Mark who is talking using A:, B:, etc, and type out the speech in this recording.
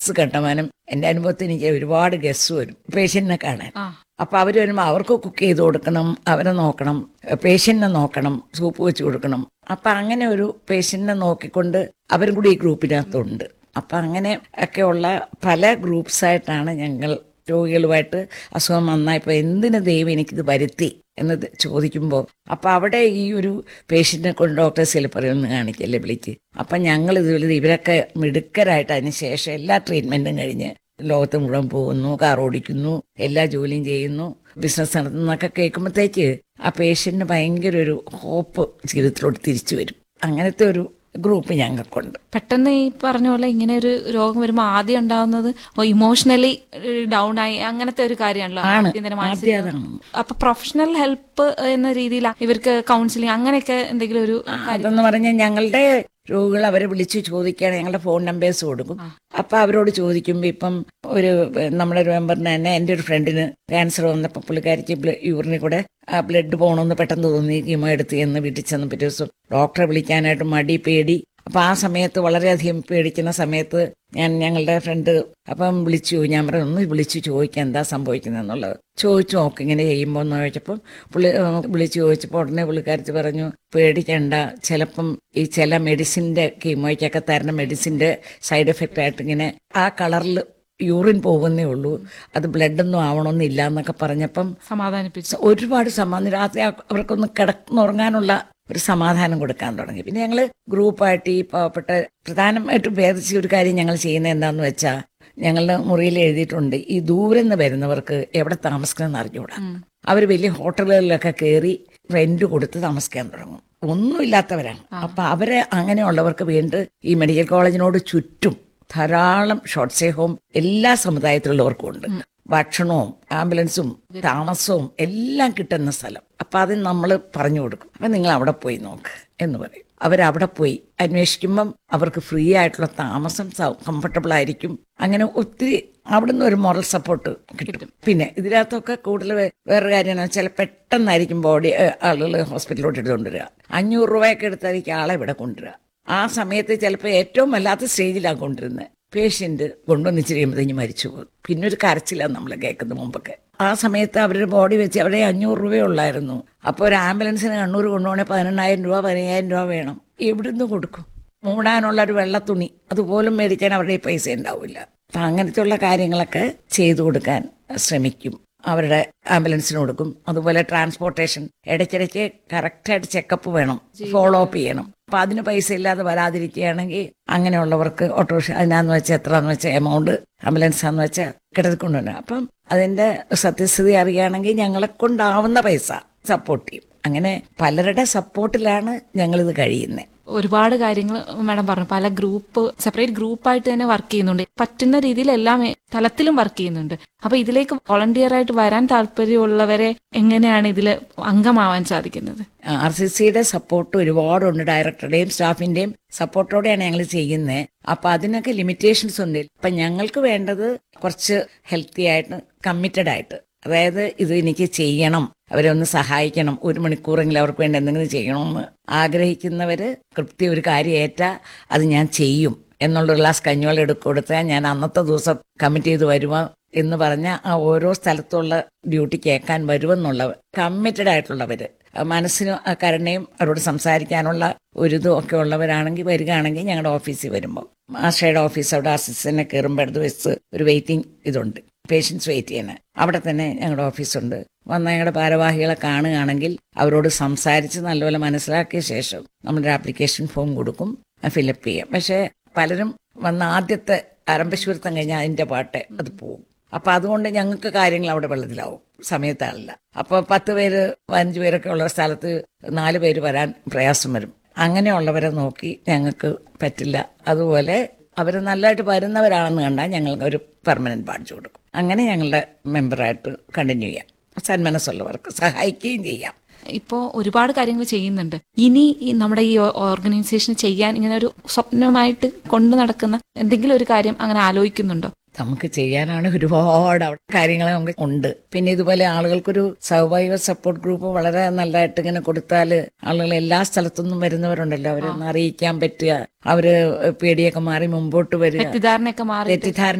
A: Guess കണ്ടമാനം എൻ്റെ അനുഭവത്തിൽ എനിക്ക് ഒരുപാട് ഗസ് വരും പേഷ്യന്റിനെ കാണാൻ
B: ആ
A: അപ്പൊ അവർ വരുമ്പോൾ അവർക്ക് കുക്ക് ചെയ്ത് കൊടുക്കണം അവരെ നോക്കണം പേഷ്യന്റിനെ നോക്കണം സൂപ്പ് വെച്ച് കൊടുക്കണം അപ്പൊ അങ്ങനെ ഒരു പേഷ്യന്റിനെ നോക്കിക്കൊണ്ട് അവരും കൂടി ഈ ഗ്രൂപ്പിനകത്തുണ്ട് അപ്പൊ അങ്ങനെ ഒക്കെയുള്ള പല ഗ്രൂപ്പ്സായിട്ടാണ് ഞങ്ങൾ രോഗികളുമായിട്ട് അസുഖം വന്നായപ്പോൾ എന്തിന് ദൈവം എനിക്കിത് വരുത്തി എന്ന് ചോദിക്കുമ്പോൾ അപ്പൊ അവിടെ ഈ ഒരു പേഷ്യന്റിനെ കൊണ്ട് ഡോക്ടർ ചിലപ്പോൾ ഒന്ന് കാണിക്കല്ലേ വിളിച്ച് അപ്പൊ ഞങ്ങൾ ഇതുപോലെ ഇവരൊക്കെ മിടുക്കരായിട്ട് അതിന് ശേഷം എല്ലാ ട്രീറ്റ്മെന്റും കഴിഞ്ഞ് ലോകത്ത് മുഴുവൻ പോകുന്നു കാർ ഓടിക്കുന്നു എല്ലാ ജോലിയും ചെയ്യുന്നു ബിസിനസ് നടത്തുന്നൊക്കെ കേൾക്കുമ്പോഴത്തേക്ക് ആ പേഷ്യന്റിന് ഭയങ്കര ഒരു ഹോപ്പ് ജീവിതത്തിലോട്ട് തിരിച്ചു വരും അങ്ങനത്തെ ഒരു ഗ്രൂപ്പ് ഞങ്ങൾക്കുണ്ട്
B: പെട്ടെന്ന് ഈ പറഞ്ഞ പോലെ ഇങ്ങനെ ഒരു രോഗം വരുമ്പോൾ ആദ്യം ഉണ്ടാവുന്നത് ഇമോഷണലി ഡൗൺ ആയി അങ്ങനത്തെ ഒരു കാര്യമാണല്ലോ
A: ആണ്.
B: ആദ്യം തന്നെ
A: ആദ്യം
B: മാനസിക-
A: അതാണ്.
B: അപ്പൊ പ്രൊഫഷണൽ ഹെൽപ്പ് എന്ന രീതിയിൽ ഇവർക്ക് കൗൺസിലിംഗ് അങ്ങനെയൊക്കെ എന്തെങ്കിലും ഒരു കാര്യം
A: അതെന്ന് പറഞ്ഞാൽ ഞങ്ങളുടെ രോഗികൾ അവരെ വിളിച്ച് ചോദിക്കുകയാണ് ഞങ്ങളുടെ ഫോൺ നമ്പേഴ്സ് കൊടുക്കും അപ്പൊ അവരോട് ചോദിക്കുമ്പോൾ ഇപ്പം ഒരു ഏഹ്, നമ്മുടെ ഒരു മെമ്പറിന് തന്നെ എൻ്റെ ഒരു ഫ്രണ്ടിന് ക്യാൻസർ വന്നപ്പോൾ പുള്ളിക്കാരിക്ക് യൂറിനിൽ കൂടെ ബ്ലഡ് പോകണമെന്ന് പെട്ടെന്ന് തോന്നി കീമോ എടുത്ത് എന്ന് വീട്ടിൽ ചെന്ന് പിറ്റേ ദിവസം ഡോക്ടറെ വിളിക്കാനായിട്ട് മടി പേടി അപ്പൊ ആ സമയത്ത് വളരെയധികം പേടിക്കുന്ന സമയത്ത് ഞാൻ ഞങ്ങളുടെ ഫ്രണ്ട് അപ്പം വിളിച്ചു ഞാൻ പറഞ്ഞു ഒന്ന് വിളിച്ചു ചോദിക്കാം എന്താ സംഭവിക്കുന്നതെന്നുള്ളത് ചോദിച്ചു നോക്ക് ഇങ്ങനെ ചെയ്യുമ്പോൾ എന്ന് ചോദിച്ചപ്പോൾ പുള്ളി ഏഹ്, വിളിച്ചു ചോദിച്ചപ്പോൾ ഉടനെ പുള്ളിക്കാരത്തി പറഞ്ഞു പേടിക്കണ്ട ചിലപ്പം ഈ ചില മെഡിസിന്റെ കീമോയ്ക്കൊക്കെ തരുന്ന മെഡിസിന്റെ സൈഡ് എഫക്റ്റ് ആയിട്ട് ഇങ്ങനെ ആ കളറിൽ യൂറിൻ പോകുന്നേ ഉള്ളൂ അത് ബ്ലഡ് ഒന്നും ആവണമെന്നില്ല എന്നൊക്കെ പറഞ്ഞപ്പം
B: സമാധാനിപ്പിച്ചു
A: ഒരുപാട് സമാധാനം രാത്രി ആ- അവർക്കൊന്ന് കിടന്നുറങ്ങാനുള്ള ഒരു സമാധാനം കൊടുക്കാൻ തുടങ്ങി പിന്നെ ഞങ്ങൾ ഗ്രൂപ്പായിട്ട് ഈ പാവപ്പെട്ട പ്രധാനമായിട്ടും ഭേദിച്ച ഒരു കാര്യം ഞങ്ങൾ ചെയ്യുന്നത് എന്താന്ന് വെച്ചാൽ ഞങ്ങളുടെ മുറിയിൽ എഴുതിയിട്ടുണ്ട് ഈ ദൂരെ നിന്ന് വരുന്നവർക്ക് എവിടെ താമസിക്കണം എന്ന് അറിഞ്ഞുകൂടാ അവർ വലിയ ഹോട്ടലുകളിലൊക്കെ കയറി റെന്റ് കൊടുത്ത് താമസിക്കാൻ തുടങ്ങും ഒന്നുമില്ലാത്തവരാണ് അപ്പൊ അവരെ അങ്ങനെയുള്ളവർക്ക് വേണ്ടി ഈ മെഡിക്കൽ കോളേജിനോട് ചുറ്റും ധാരാളം ഷോർട്ട് സ്റ്റേ ഹോം എല്ലാ സമുദായത്തിലുള്ളവർക്കും ഉണ്ട് ഭക്ഷണവും ആംബുലൻസും താമസവും എല്ലാം കിട്ടുന്ന സ്ഥലം അപ്പൊ അത് നമ്മൾ പറഞ്ഞു കൊടുക്കും അപ്പൊ നിങ്ങൾ അവിടെ പോയി നോക്ക് എന്ന് പറയും അവരവിടെ പോയി അന്വേഷിക്കുമ്പം അവർക്ക് ഫ്രീ ആയിട്ടുള്ള താമസം കംഫർട്ടബിൾ ആയിരിക്കും അങ്ങനെ ഒത്തിരി അവിടുന്ന് ഒരു മോറൽ സപ്പോർട്ട് കിട്ടും പിന്നെ ഇതിനകത്തൊക്കെ കൂടുതൽ വേ- വേറൊരു കാര്യം എന്ന് വെച്ചാൽ പെട്ടെന്നായിരിക്കും ബോഡി ആളുകൾ ഹോസ്പിറ്റലിലോട്ട് എടുത്തുകൊണ്ടുവരിക അഞ്ഞൂറ് രൂപയൊക്കെ എടുത്തായിരിക്കും ആളെ ഇവിടെ കൊണ്ടുവരിക ആ സമയത്ത് ചിലപ്പോൾ ഏറ്റവും വല്ലാത്ത സ്റ്റേജിലാണ് കൊണ്ടിരുന്നത് പേഷ്യന്റ് കൊണ്ടുവന്നിച്ച് കഴിയുമ്പോഴത്തേക്ക് മരിച്ചു പോകും പിന്നെ ഒരു കരച്ചിലാണ് നമ്മൾ കേൾക്കുന്നത് മുമ്പൊക്കെ ആ സമയത്ത് അവരുടെ ബോഡി വെച്ച് അവിടെ അഞ്ഞൂറ് രൂപയുള്ളായിരുന്നു അപ്പോൾ ഒരു ആംബുലൻസിന് കണ്ണൂർ കൊണ്ടുപോകണമെങ്കിൽ പതിനെണ്ണായിരം രൂപ പതിനയ്യായിരം രൂപ വേണം എവിടുന്ന് കൊടുക്കും മൂടാനുള്ള ഒരു വെള്ളത്തുണി അതുപോലും മേടിക്കാൻ അവരുടെ ഈ പൈസ ഉണ്ടാവില്ല അപ്പം അങ്ങനത്തെ ഉള്ള കാര്യങ്ങളൊക്കെ ചെയ്തു കൊടുക്കാൻ ശ്രമിക്കും അവരുടെ ആംബുലൻസിന് കൊടുക്കും അതുപോലെ ട്രാൻസ്പോർട്ടേഷൻ ഇടയ്ക്കിടയ്ക്ക് കറക്റ്റായിട്ട് ചെക്കപ്പ് വേണം ഫോളോ അപ്പ് ചെയ്യണം അപ്പൊ അതിന് പൈസ ഇല്ലാതെ വരാതിരിക്കുകയാണെങ്കിൽ അങ്ങനെയുള്ളവർക്ക് ഓട്ടോറിക്ഷ അതിനാന്ന് വെച്ചാൽ എത്രയാന്ന് വെച്ചാൽ എമൗണ്ട് ആംബുലൻസ് ആന്ന് വെച്ചാൽ കിടത്തിക്കൊണ്ടുവരണം അപ്പം അതിന്റെ സത്യസ്ഥിതി അറിയുകയാണെങ്കിൽ ഞങ്ങളെ കൊണ്ടാവുന്ന പൈസ സപ്പോർട്ട് ചെയ്യും അങ്ങനെ പലരുടെ സപ്പോർട്ടിലാണ് ഞങ്ങളിത് കഴിയുന്നത്
B: ഒരുപാട് കാര്യങ്ങൾ മാഡം പറഞ്ഞു പല ഗ്രൂപ്പ് സെപ്പറേറ്റ് ഗ്രൂപ്പായിട്ട് തന്നെ വർക്ക് ചെയ്യുന്നുണ്ട് പറ്റുന്ന രീതിയിൽ എല്ലാ മേ- തലത്തിലും വർക്ക് ചെയ്യുന്നുണ്ട് അപ്പൊ ഇതിലേക്ക് വോളണ്ടിയർ ആയിട്ട് വരാൻ താല്പര്യമുള്ളവരെ എങ്ങനെയാണ് ഇതിൽ അംഗമാവാൻ സാധിക്കുന്നത്
A: ആർ സി സിയുടെ സപ്പോർട്ട് ഒരുപാടുണ്ട് ഡയറക്ടറുടെയും സ്റ്റാഫിന്റെയും സപ്പോർട്ടോടെയാണ് ഞങ്ങൾ ചെയ്യുന്നത് അപ്പൊ അതിനൊക്കെ ലിമിറ്റേഷൻസ് ഉണ്ട് അപ്പൊ ഞങ്ങൾക്ക് വേണ്ടത് കുറച്ച് ഹെൽത്തി ആയിട്ട് കമ്മിറ്റഡ് ആയിട്ട് അതായത് ഇത് എനിക്ക് ചെയ്യണം അവരെ ഒന്ന് സഹായിക്കണം ഒരു മണിക്കൂറെങ്കിലും അവർക്ക് വേണ്ടി എന്തെങ്കിലും ചെയ്യണമെന്ന് ആഗ്രഹിക്കുന്നവര് കൃത്യം ഒരു കാര്യം ഏറ്റാ അത് ഞാൻ ചെയ്യും എന്നുള്ള ഒരു ഗ്ലാസ് കഞ്ഞിവെള്ളം എടുത്ത് കൊടുത്താൽ ഞാൻ അന്നത്തെ ദിവസം കമ്മിറ്റ് ചെയ്ത് വരുമോ എന്ന് പറഞ്ഞ ആ ഓരോ സ്ഥലത്തുള്ള ഡ്യൂട്ടി കേൾക്കാൻ വരുമെന്നുള്ളവർ കമ്മിറ്റഡ് ആയിട്ടുള്ളവര് ആ മനസ്സിന് ആ കരുണയും അവരോട് സംസാരിക്കാനുള്ള ഒരു ഇതും ഒക്കെ ഉള്ളവരാണെങ്കിൽ വരികയാണെങ്കിൽ ഞങ്ങളുടെ ഓഫീസിൽ വരുമ്പോൾ ആശയുടെ ഓഫീസ് അവിടെ അസിസ്റ്റന്റിനെ കയറുമ്പോൾ ഇടത് വെച്ച് ഒരു വെയിറ്റിംഗ് ഇതുണ്ട് പേഷ്യൻസ് വെയിറ്റ് ചെയ്യണ അവിടെ തന്നെ ഞങ്ങളുടെ ഓഫീസുണ്ട് വന്ന ഞങ്ങളുടെ ഭാരവാഹികളെ കാണുകയാണെങ്കിൽ അവരോട് സംസാരിച്ച് നല്ലപോലെ മനസ്സിലാക്കിയ ശേഷം നമ്മുടെ ആപ്ലിക്കേഷൻ ഫോം കൊടുക്കും ഫിലപ്പ് ചെയ്യാം പക്ഷേ പലരും വന്ന ആദ്യത്തെ ആരംഭശൂരത്തം കഴിഞ്ഞാൽ അതിന്റെ പാട്ട് അത് പോകും അപ്പൊ അതുകൊണ്ട് ഞങ്ങൾക്ക് കാര്യങ്ങൾ അവിടെ വെള്ളത്തിലാവും സമയത്താളില്ല അപ്പൊ പത്ത് പേര് പതിനഞ്ച് പേരൊക്കെ ഉള്ള സ്ഥലത്ത് നാല് പേര് വരാൻ പ്രയാസം വരും അങ്ങനെയുള്ളവരെ നോക്കി ഞങ്ങൾക്ക് പറ്റില്ല അതുപോലെ അവർ നല്ലതായിട്ട് വരുന്നവരാണെന്ന് കണ്ടാൽ ഞങ്ങൾ ഒരു പെർമനന്റ് ബാഡ്ജ് കൊടുക്കും അങ്ങനെ ഞങ്ങളുടെ മെമ്പറായിട്ട് കണ്ടിന്യൂ ചെയ്യാം സന്മനസ്സുള്ളവർക്ക് സഹായിക്കുകയും ചെയ്യാം
B: ഇപ്പോൾ ഒരുപാട് കാര്യങ്ങൾ ചെയ്യുന്നുണ്ട് ഇനി ഈ നമ്മുടെ ഈ ഓർഗനൈസേഷൻ ചെയ്യാൻ ഇങ്ങനെ ഒരു സ്വപ്നമായിട്ട് കൊണ്ടു നടക്കുന്ന എന്തെങ്കിലും ഒരു കാര്യം അങ്ങനെ ആലോചിക്കുന്നുണ്ടോ
A: നമുക്ക് ചെയ്യാനാണ് ഒരുപാട് അവിടെ കാര്യങ്ങൾ നമുക്ക് ഉണ്ട് പിന്നെ ഇതുപോലെ ആളുകൾക്കൊരു സർവൈവർ സപ്പോർട്ട് ഗ്രൂപ്പ് വളരെ നല്ലതായിട്ട് ഇങ്ങനെ കൊടുത്താൽ ആളുകൾ എല്ലാ സ്ഥലത്തുനിന്നും വരുന്നവരുണ്ടല്ലോ അവരൊന്ന് അറിയിക്കാൻ പറ്റുക അവര് പേടിയൊക്കെ മാറി മുമ്പോട്ട് വരിക
B: തെറ്റിദ്ധാരണയൊക്കെ മാറി
A: തെറ്റിദ്ധാരണ